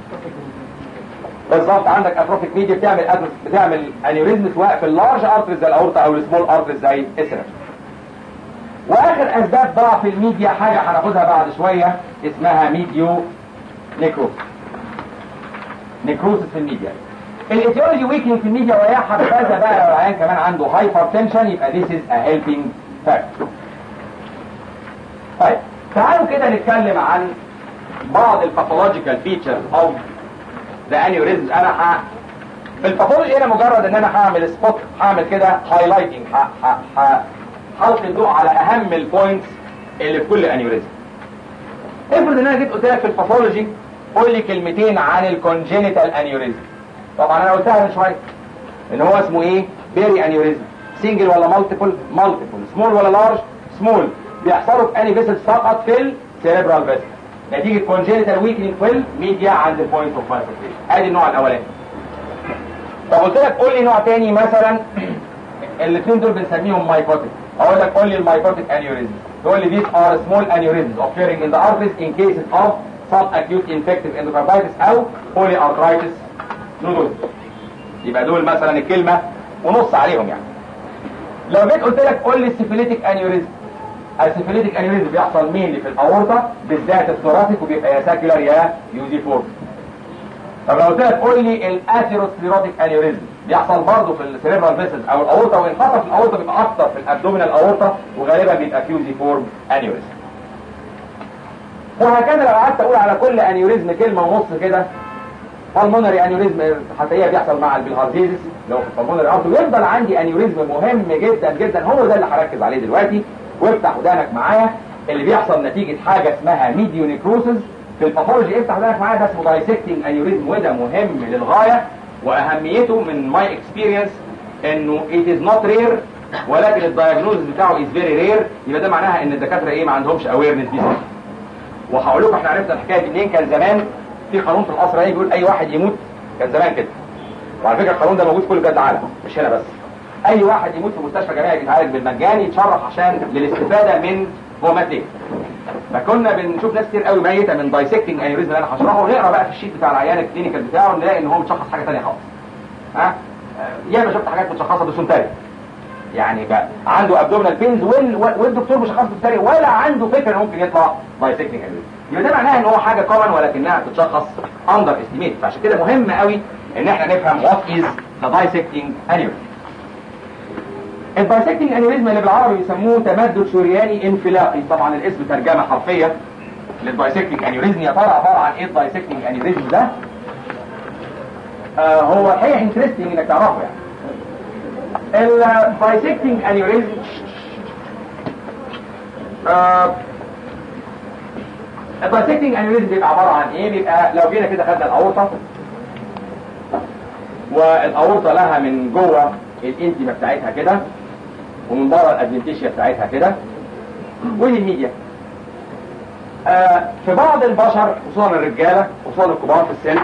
Speaker 1: بالظبط عندك اتروفيك ميديا بتعمل أتروف بتعمل انيوريزم سواء في اللارج ارتريز زي الاورطه او السمول ارتريز زي السيرم واخر اسباب ضعف الميديا حاجه هناخدها بعد شويه اسمها ميديو نيكروس نيكروسس في الميديا الايتيولوجي ويكنج في الميديا ويا حبذا بقى لو العيان كمان عنده هايبر تنشن يبقى ذيس از ا هيلبينج فاكتور طيب تعالوا كده نتكلم عن بعض الباثولوجيكال فيتشرز اوف ذا انيوريزم انا في الباثولوجي هنا مجرد ان انا هعمل سبوت هعمل كده هايلايتنج هلقي الضوء على اهم البوينتس اللي في كل انيوريزم افرض ان انا جيت قلت لك في الباثولوجي قول لي كلمتين عن الكونجينيتال انيوريزم طبعا انا قلتها من شويه ان هو اسمه ايه بيري انيوريزم سنجل ولا مالتيبل مالتيبل سمول ولا لارج سمول بيحصلوا في اني فيسل فقط في السيريبرال فيسل نتيجه كونجينيتال ويكنينج في الميديا عند البوينت اوف مانيفستيشن ادي النوع الاولاني طب قلت لك قول لي نوع تاني مثلا الاثنين دول بنسميهم مايكوتيك اقول لك قول لي المايكوتيك انيوريزم تقول لي these are small aneurysms occurring in the arteries in cases of subacute infective endocarditis او polyarthritis nodosus يبقى دول مثلا الكلمة ونص عليهم يعني لو جيت قلت لك قول لي السيفيليتيك انيوريزم السيفيليتيك انيوريزم بيحصل مين في الاورطة بالذات الثوراسيك وبيبقى يا ساكيولار يا يوزيفورم طب لو قلت لك قول لي الاثيروسكليروتيك انيوريزم بيحصل برضه في السيريبرال فيسلز او الاورطه وان حصل في الاورطه بيبقى اكتر في الابدومينال اورطه وغالبا بيبقى فيوزي فورم انيوريزم وهكذا لو قعدت اقول على كل انيوريزم كلمه ونص كده بالمونري انيوريزم هتلاقيها بيحصل مع البلهارزيزس لو في البالمونري ارتو ويفضل عندي انيوريزم مهم جدا جدا هو ده اللي هركز عليه دلوقتي وافتح ودانك معايا اللي بيحصل نتيجه حاجه اسمها ميديو نيكروسز في الباثولوجي افتح ودانك معايا ده اسمه دايسكتنج انيوريزم وده مهم للغايه واهميته من ماي اكسبيرينس انه it is not rare ولكن الدايجنوز بتاعه is very rare يبقى ده معناها ان الدكاتره ايه ما عندهمش اويرنس دي وهقول لكم احنا عرفنا الحكايه دي منين كان زمان في قانون في القصر ايه بيقول اي واحد يموت كان زمان كده وعلى فكره القانون ده موجود في كل بلاد العالم مش هنا بس اي واحد يموت في مستشفى جامعي بيتعالج بالمجان يتشرح عشان للاستفاده من هو مات ليه فكنا بنشوف ناس كتير قوي ميته من دايسكتنج انيوريزم اللي انا هشرحه ونقرا بقى في الشيت بتاع العيان الكلينيكال بتاعه نلاقي ان هو متشخص حاجه ثانيه خالص ها ياما شفت حاجات متشخصه بسونتاري يعني بقى عنده ابدومينال بينز والدكتور مشخص بالتالي ولا عنده فكره ممكن يطلع دايسكتنج انيوريزم يبقى ده معناه ان هو حاجه كومن ولكنها بتتشخص اندر استيميت فعشان كده مهم قوي ان احنا نفهم وات از ذا دايسكتنج انيوريزم الدايسكتنج انيوريزم اللي بالعربي بيسموه تمدد شرياني انفلاقي طبعا الاسم ترجمه حرفيه للدايسكتنج انيوريزم يا ترى عباره عن ايه الدايسكتنج انيوريزم ده آه هو الحقيقه انترستنج انك تعرفه يعني الدايسكتنج انيوريزم آه الدايسكتنج انيوريزم بيبقى عباره عن ايه بيبقى لو جينا كده خدنا الاورطه والاورطه لها من جوه الانتيما بتاعتها كده ومن بره الادفنتيشيا بتاعتها كده ودي الميديا آه في بعض البشر خصوصا الرجاله خصوصا الكبار في السن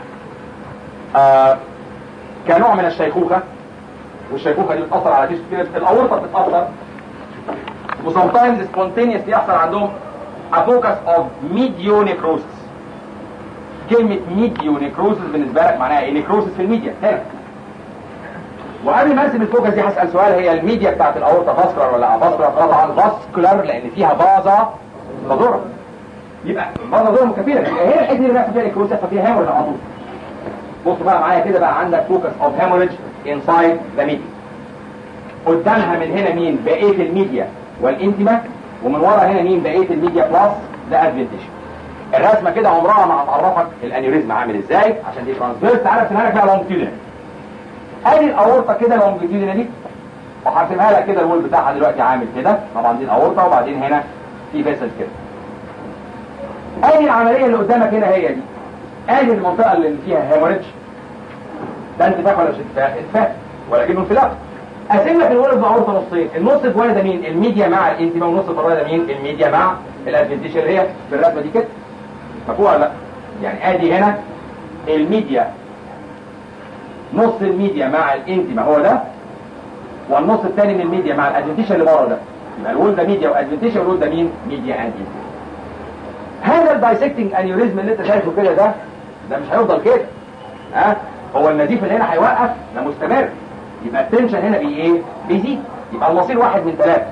Speaker 1: آه كنوع من الشيخوخه والشيخوخه دي بتاثر على تيشو كتير الاورطه بتتاثر وسمتايمز سبونتينيوس يحصل عندهم افوكس اوف ميديو نيكروسس كلمه ميديو نيكروسس بالنسبه لك معناها ايه نيكروسس في الميديا هنا وقبل ما ارسم الفوكس دي هسال سؤال هي الميديا بتاعت الاورطه فاسكولار ولا افاسكولار طبعا فاسكولار لان فيها بازا مضره يبقى بازا مضره كبيره يبقى هي الحته اللي بيحصل فيها نيكروسس ففيها هيموريج على طول بص بقى معايا كده بقى عندك فوكس اوف هيموريج انسايد ذا ميديا قدامها من هنا مين بقيه الميديا والانتما ومن ورا هنا مين بقيه الميديا بلس ذا ادفنتيشن الرسمه كده عمرها ما هتعرفك الانيوريزم عامل ازاي عشان دي ترانسفيرس تعالى ارسمها لك بقى لونجيتيودنال ادي الاورطه كده لونجيتيودنال دي وهرسمها لك كده الوول بتاعها دلوقتي عامل كده طبعا دي الاورطه وبعدين هنا في فيسل كده ادي العمليه اللي قدامك هنا هي دي ادي المنطقه اللي فيها هيموريدج ده انتفاخ ولا مش انتفاخ انتفاخ ولكنه انفلاق قاسم لك الولد باورطه نصين النص الفوقاني ده مين الميديا مع الانتما والنص الفوقاني ده مين الميديا مع الادفنتيشن اللي هي في الرسمه دي كده مفهوم ولا لا يعني ادي هنا الميديا نص الميديا مع الانتما هو ده والنص الثاني من الميديا مع الادفنتيشن اللي بره ده يبقى الول ده ميديا وادفنتيشن والول ده مين ميديا اند هذا الدايسكتنج انيوريزم اللي انت شايفه كده ده ده مش هيفضل كده ها أه؟ هو النزيف اللي هنا هيوقف ده مستمر يبقى التنشن هنا بي ايه بيزيد يبقى المصير واحد من ثلاثة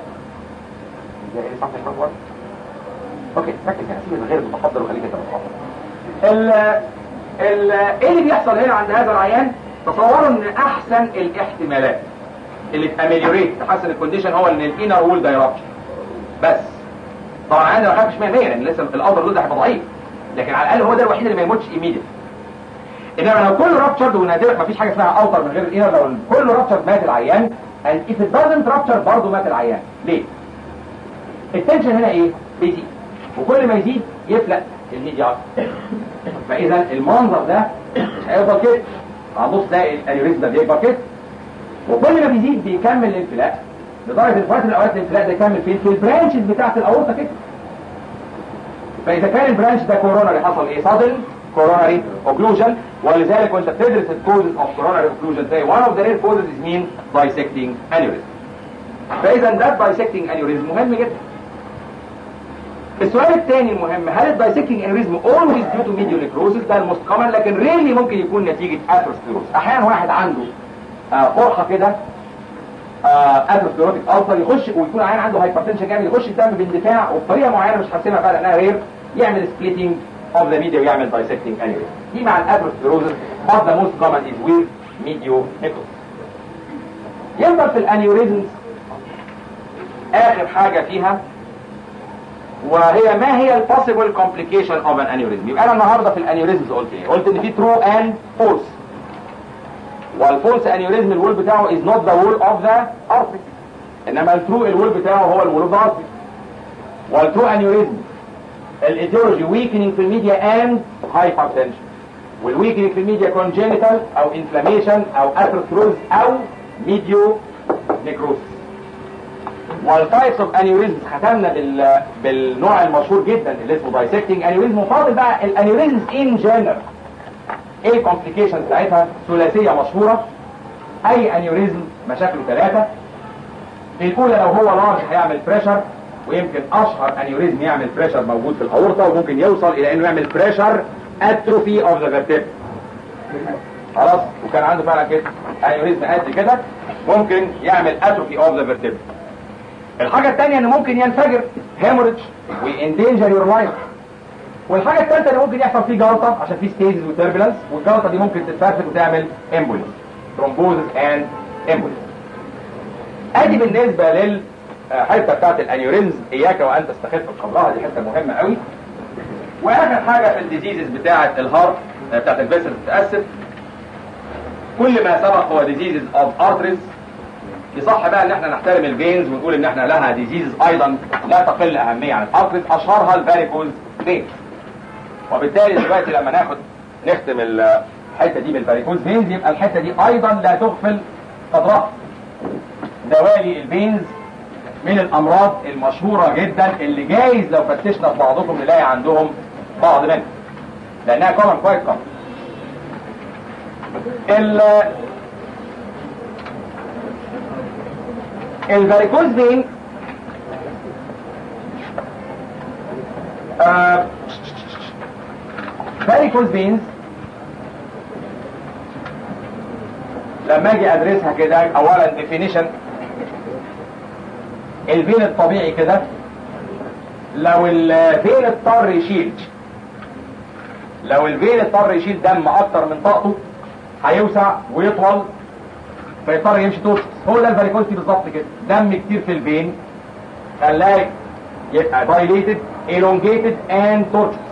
Speaker 1: اوكي ركز هنا سيب الغير المتفضل وخليك انت متفضل ال ال ايه اللي بيحصل هنا عند هذا العيان تصوروا ان احسن الاحتمالات اللي تاميليوريت تحسن الكونديشن هو ان الانر وول ده يرابش بس طبعا عندنا ما خافش 100 لان لسه الاوتر وول ده هيبقى ضعيف لكن على الاقل هو ده الوحيد اللي ما يموتش ايميديت انما لو كله رابتشرد ونادرا مفيش حاجه اسمها اوتر من غير الانر لو كله رابتشرد مات العيان and if it doesn't rupture برضه مات العيان ليه؟ التنشن هنا ايه؟ بيزيد وكل ما يزيد يفلق الميديا اكتر فاذا المنظر ده مش هيفضل كده هتبص تلاقي الانيوريزم ده بيكبر كده وكل ما بيزيد بيكمل الانفلاق لدرجه ان وقت من الاوقات الانفلاق ده يكمل فين؟ في البرانشز بتاعت الاورطه كده فاذا كان البرانش ده كوروناري حصل ايه؟ صادل كوروناري اوكلوجن ولذلك وانت بتدرس الكوزز اوف كوروناري اوكلوجن تلاقي one of the rare causes is مين؟ dissecting aneurysm فاذا ده dissecting aneurysm مهم جدا السؤال الثاني المهم هل الدايسكتنج انوريزم اولويز ديو تو ميديو نيكروزس ده الموست كومن لكن ريلي ممكن يكون نتيجه اثروسكليروز احيانا واحد عنده آه قرحه كده اثروسكليروتيك الفر يخش ويكون عيان عنده هايبرتنشن جامد يخش الدم باندفاع وبطريقه معينه مش حاسمها بقى لانها رير يعمل سبليتنج اوف ذا ميديا ويعمل دايسكتنج انوريزم دي مع الاثروسكليروز but the most common is with medio necrosis يفضل في الانيوريزمز اخر حاجه فيها وهي ما هي البوسيبل كومبليكيشن اوف ان انيوريزم يبقى انا النهارده في الانيوريزمز قلت ايه قلت ان في ترو اند فولس والفولس انيوريزم الوول بتاعه از نوت ذا وول اوف ذا ارتري انما الترو الوول بتاعه هو الوول اوف ذا ارتري والترو انيوريزم الايديولوجي ويكنينج في الميديا اند هايبرتنشن والويكنينج في الميديا كونجينيتال او انفلاميشن او اثروثروز او ميديو نيكروسس والتايبس اوف انيوريزم ختمنا بال... بالنوع المشهور جدا اللي اسمه دايسكتنج انيوريزم وفاضل بقى الانيوريزمز ان جنرال ايه الكومبليكيشن بتاعتها ثلاثيه مشهوره اي انيوريزم مشاكله ثلاثه الاولى لو هو لارج هيعمل بريشر ويمكن اشهر انيوريزم يعمل بريشر موجود في الاورطه وممكن يوصل الى انه يعمل بريشر اتروفي اوف ذا فيرتيبرا خلاص وكان عنده فعلا كده انيوريزم قد كده ممكن يعمل اتروفي اوف ذا فيرتيبرا الحاجة الثانية انه ممكن ينفجر هيموريدج ويندينجر يور لايف والحاجة الثالثة اللي ممكن يحصل فيه جلطة عشان فيه ستيجز وتربلنس والجلطة دي ممكن تتفرفت وتعمل امبوليس ترومبوزس اند امبوليس ادي بالنسبة للحتة بتاعت الانيوريزم اياك وان تستخف قبلها دي حتة مهمة قوي واخر حاجة في الديزيزز بتاعت الهارت بتاعت الفيسل بتتأسف كل ما سبق هو ديزيزز اوف ارتريز يصح بقى ان احنا نحترم الفينز ونقول ان احنا لها ديزيز ايضا لا تقل اهميه عن الارتريز اشهرها الفاريكوز فينز وبالتالي دلوقتي لما ناخد نختم الحته دي بالفاريكوز فينز يبقى الحته دي ايضا لا تغفل قدرها دوالي الفينز من الامراض المشهوره جدا اللي جايز لو فتشنا في بعضكم نلاقي عندهم بعض منها لانها كومن كويس كومن الفاريكوز فين فاريكوز فينز لما اجي ادرسها كده اولا ديفينيشن الفين الطبيعي كده لو الفين اضطر يشيل لو الفين اضطر يشيل دم اكتر من طاقته هيوسع ويطول فيضطر يمشي تورس هو ده الفاريكوزتي بالظبط كده دم كتير في الفين خلاه يبقى dilated elongated and tortuous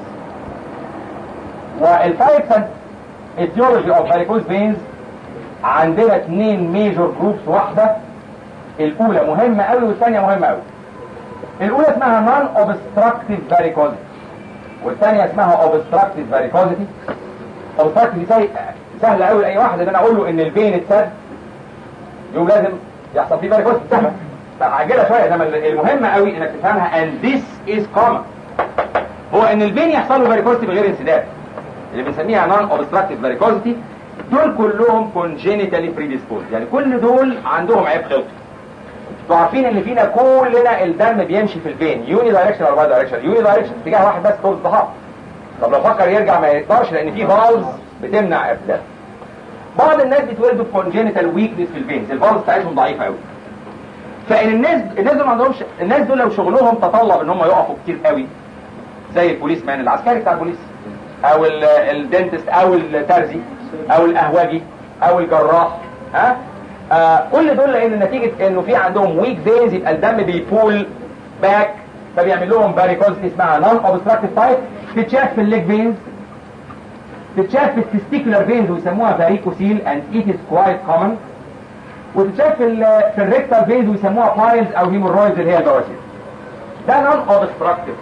Speaker 1: والتايبس etiology of varicose veins عندنا اثنين ميجور جروبس واحدة الاولى مهمة قوي والثانية مهمة قوي الاولى اسمها non obstructive varicosity والثانية اسمها obstructive varicosity obstructive دي سهلة قوي لاي واحد ان انا اقول له ان الفين اتسد يوم لازم يحصل فيه فاريكوز سهله فعجلها شويه انما المهم قوي انك تفهمها and this is common هو ان الفين يحصل له فاريكوزتي بغير انسداد اللي بنسميها نون اوبستراكتيف فاريكوزتي دول كلهم كونجينيتالي بريديسبوز يعني كل دول عندهم عيب خلقي انتوا عارفين ان فينا كلنا الدم بيمشي في الفين يوني دايركشن ولا باي دايركشن يوني دايركشن اتجاه واحد بس طول الضحاك طب لو فكر يرجع ما يقدرش لان في فالز بتمنع ارتداد بعض الناس بيتولدوا بكونجينيتال ويكنس في الفينز الفالز بتاعتهم ضعيفه قوي فان الناس الناس دول ما عندهمش الناس دول لو شغلهم تطلب ان هم يقفوا كتير قوي زي البوليس مان العسكري بتاع البوليس او الدنتست او الترزي او القهوجي او الجراح ها آه كل دول لان نتيجه انه في عندهم ويك فينز يبقى الدم بيبول باك فبيعمل لهم فاريكوزتي اسمها نون اوبستراكتيف تايب تتشاف في الليج فينز تتشاف في التستيكولار فينز ويسموها فاريكوسيل اند ات از كوايت كومن وتتشاف في ال في الريكتال فينز ويسموها بايلز او هيمورويدز اللي هي البواسير ده نون اوبستراكتيف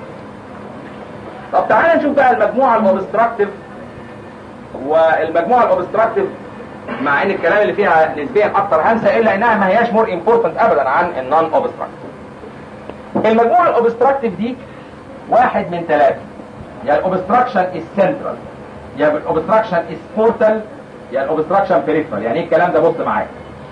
Speaker 1: طب تعالى نشوف بقى المجموعه الاوبستراكتيف والمجموعه الاوبستراكتيف مع ان الكلام اللي فيها نسبيا اكتر هنسى الا انها ما هياش مور امبورتنت ابدا عن النون اوبستراكتيف المجموعه الاوبستراكتيف دي واحد من ثلاثه يا الاوبستراكشن از سنترال يا الاوبستراكشن از بورتال يا الاوبستراكشن بريفرال يعني ايه الكلام ده بص معايا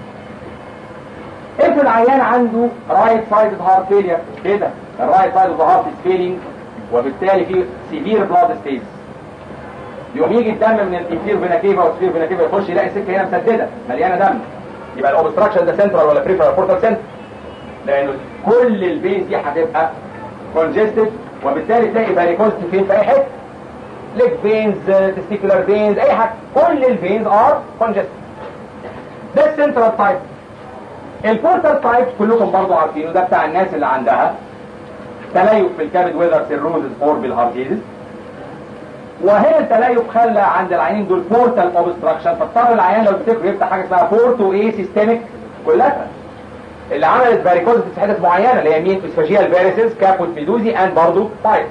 Speaker 1: افرض العيان عنده رايت سايد هارت فيلير كده الرايت سايد اوف هارت از فيلينج وبالتالي في سيفير بلاد ستيز يقوم يجي الدم من الانفير فينا كيفا والسفير فينا كيفا يخش يلاقي السكه هنا مسدده مليانه دم يبقى الاوبستراكشن ده سنترال ولا بريفرال بورتال سنتر لانه كل الفينز دي هتبقى كونجستد وبالتالي تلاقي فاريكوزت فين في اي حته ليج فينز تستيكولار فينز اي حاجه كل الفينز ار كونجستد ده السنترال تايب البورتال تايب كلكم برضو عارفينه ده بتاع الناس اللي عندها تليف في الكبد ويذر سيروزز اوربيل هارتيزز وهنا التليف خلى عند العينين دول بورتال اوبستراكشن فاضطر العيان لو تفتكروا يفتح حاجه اسمها بورتو ايه سيستميك كلها اللي عملت فاريكوز في حتت معينه اللي هي مين اسفاجيال فيريسز كابوت ميدوزي اند برضو بايبس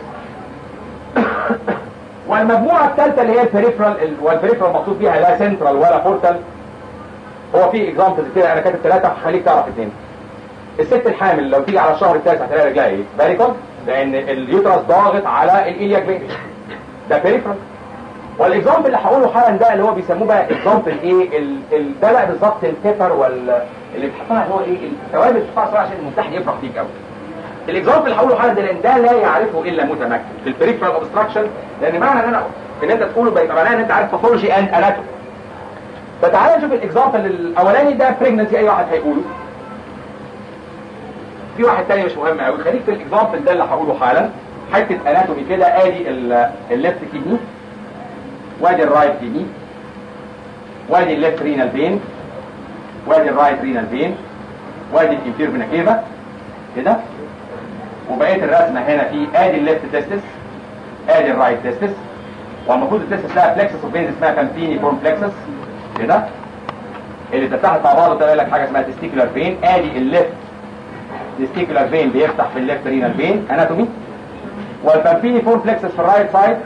Speaker 1: والمجموعه الثالثه اللي هي البريفرال والبريفرال مقصود بيها لا سنترال ولا بورتال هو في اكزامبلز كده انا كاتب ثلاثه هخليك تعرف اثنين الست الحامل لو تيجي على الشهر التاسع تلاقي رجلها ايه؟ فاريكوز لان اليوترس ضاغط على الالياك فين ده بريفرال والاكزامبل اللي هقوله حالا ده اللي هو بيسموه بقى اكزامبل ايه ال... ال... ده بقى بالظبط البيبر وال اللي بتحطها اللي هو ايه التوابل اللي بتحطها صراحه عشان المفتاح يفرح فيك قوي الاكزامبل اللي هقوله حالا ده لان ده لا يعرفه الا متمكن في البريفرال اوبستراكشن لان معنى ان انا ان انت تقوله بيبقى معناه ان انت عارف باثولوجي اند اناتومي فتعالى نشوف الاكزامبل الاولاني ده بريجنسي اي واحد هيقوله في واحد تاني مش مهم قوي خليك في الاكزامبل ده اللي هقوله حالا حته اناتومي كده ادي الليفت كيدني وادي الرايت كيدني وادي الليفت رينال فين وادي الرايت رينال فين وادي الانفير فينا كيفا كده وبقيه الرسمه هنا في ادي الليفت تستس ادي الرايت تستس والمفروض التستس لها فلكسس اوف فينز اسمها كامبيني فورم فلكسس كده اللي اتفتحت مع بعض تلاقي لك حاجه اسمها تستيكولار فين ادي الليفت تستيكولار فين بيفتح في الليفت رينال فين اناتومي والبامبيني فورم فلكسس في الرايت سايد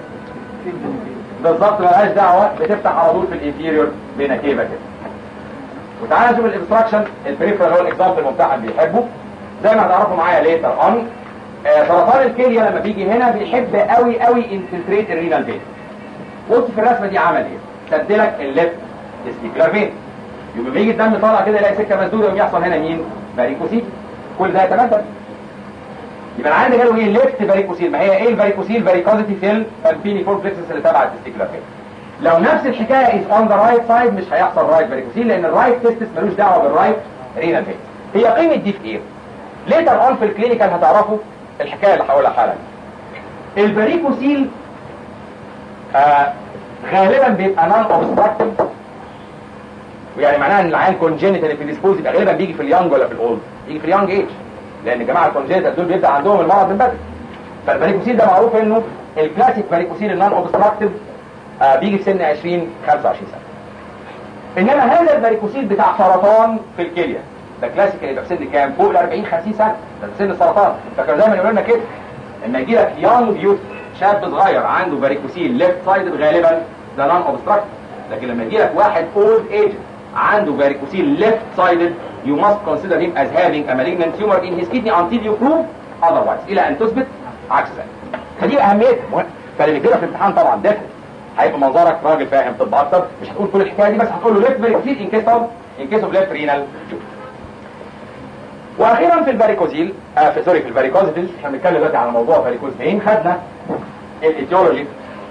Speaker 1: بالظبط ملهاش دعوه بتفتح على طول في الانفيريور فينا كيفا كده وتعالى نشوف الابستراكشن البريفرال هو الاكزامبل الممتع اللي بيحبه زي ما هتعرفوا معايا ليتر اون سرطان الكليه لما بيجي هنا بيحب قوي قوي انفلتريت الرينال فين بص في الرسمه دي عمل ايه سدلك الليفت تستيكولار فين يبقى بيجي الدم طالع كده يلاقي سكه مسدوده يقوم يحصل هنا مين فاريكوسيل كل ده يتمدد يبقى العيان ده جاله ايه ليفت فاريكوسيل ما هي ايه الفاريكوسيل فاريكوزيتي في البامبيني فور فليكسس اللي تبع التستيكولار فين لو نفس الحكايه از اون ذا رايت سايد مش هيحصل رايت فاريكوسيل لان الرايت تيستس ملوش دعوه بالرايت رينال فين هي قيمه دي في ايه ليتر اون في الكلينيكال هتعرفوا الحكايه اللي هقولها حالا الفاريكوسيل آه غالبا بيبقى نون اوبستراكتيف ويعني معناها ان العيان كونجينيتال في ديسبوز يبقى غالبا بيجي في اليونج ولا في الاولد يجي في اليونج ايج لان جماعه الكونجينيتال دول بيبدا عندهم المرض من بدري فالفاريكوسيل ده معروف انه الكلاسيك فاريكوسيل النون اوبستراكتيف آه بيجي في سن 20 25 سنه انما هذا الفاريكوسيل بتاع سرطان في الكليه ده كلاسيك يبقى في سن كام فوق ال 40 50 سنه ده في سن السرطان فكانوا دايما يقولوا لنا كده لما يجي لك يونج يوث شاب صغير عنده فاريكوسيل ليفت سايد غالبا ده نون اوبستراكتيف لكن لما يجي لك واحد اولد ايج عنده varicocele left sided you must consider him as having a malignant tumor in his kidney until you prove otherwise الى ان تثبت عكس ذلك فدي اهميتها فاللي بيجي لك في الامتحان طبعا ده هيبقى منظرك راجل فاهم طب اكتر مش هتقول كل الحكايه دي بس هتقول له left varicocele in case of in case of left renal tumor واخيرا في الفاريكوزيل آه في سوري في الفاريكوزيتيز احنا بنتكلم دلوقتي على موضوع فاريكوز فين خدنا الايتيولوجي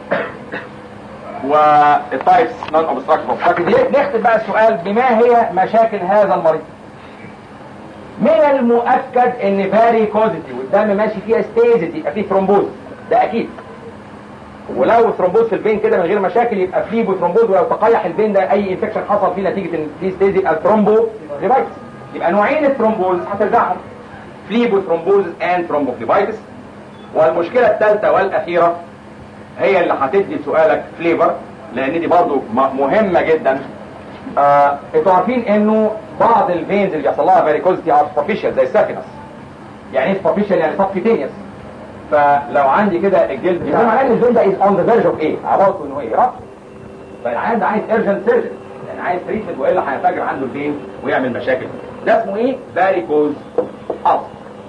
Speaker 1: والتايبس نون اوبستراكتيف اوبستراكتيف نختم بقى السؤال بما هي مشاكل هذا المريض من المؤكد ان فاريكوزيتي والدم ماشي فيها ستيزز يبقى فيه ثرومبوز ده اكيد ولو ثرومبوز في الفين كده من غير مشاكل يبقى فليبو ثرومبوز ولو تقيح الفين ده اي انفكشن حصل فيه نتيجه ان في ستيز يبقى ثرومبو فليبايتس يبقى نوعين الثرومبوز هترجعهم فليبو ثرومبوز اند ثرومبوفليبايتس والمشكله الثالثه والاخيره هي اللي هتدي سؤالك فليفر لان دي برضو م- مهمه جدا آه، انتوا عارفين انه بعض الفينز اللي بيحصل لها فاريكوزيتي ار سوبيشال زي السافينس يعني ايه سوبيشال يعني سبكيتينيوس فلو عندي كده الجلد يبقى معناه ان الفين ده از اون ذا فيرج اوف ايه؟ عبارته ان هو ايه؟ رفض فالعيان ده عايز ايرجنت سيرجن يعني عايز تريتمنت والا هينفجر عنده الفين ويعمل مشاكل ده اسمه ايه؟ فاريكوز ألسر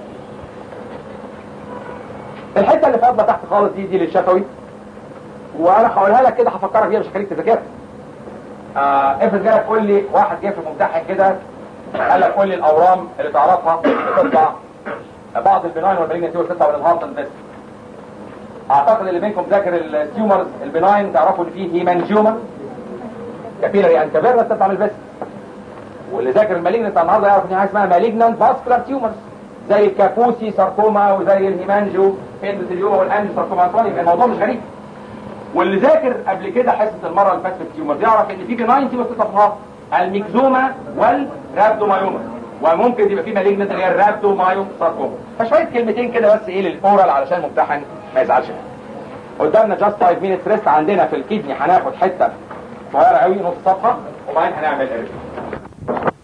Speaker 1: الحته اللي فاضله تحت خالص دي دي للشفوي وانا هقولها لك كده هفكرك بيها مش هخليك تذاكرها آه افرض جالك قول لي واحد جه في الممتحن كده قال لك قول لي الاورام اللي تعرفها بتطلع بعض البناين والمالجنسي والتسعه والانهارتن بس اعتقد اللي منكم ذاكر التيومرز البناين تعرفوا ان فيه هيمانجيوما كابيلاري ان كافيرنس تطلع من البس واللي ذاكر المالجنس النهارده يعرف ان حاجه اسمها مالجنانت فاسكولار تيومرز زي الكابوسي ساركوما وزي الهيمانجيو اندوثيليوما والانجيو ساركوما يبقى الموضوع مش غريب واللي ذاكر قبل كده حصه المره اللي فاتت في التيومرز يعرف ان في بناين تيومرز تطلع الميكزوما والرابدومايوما وممكن يبقى في مالجنت اللي هي الرابدومايوم ساركوما فشويه كلمتين كده بس ايه للاورال علشان الممتحن ما يزعلش منها. قدامنا جاست 5 مينتس ريست عندنا في الكدني هناخد حته صغيره قوي نص صفحه وبعدين هنعمل ارجل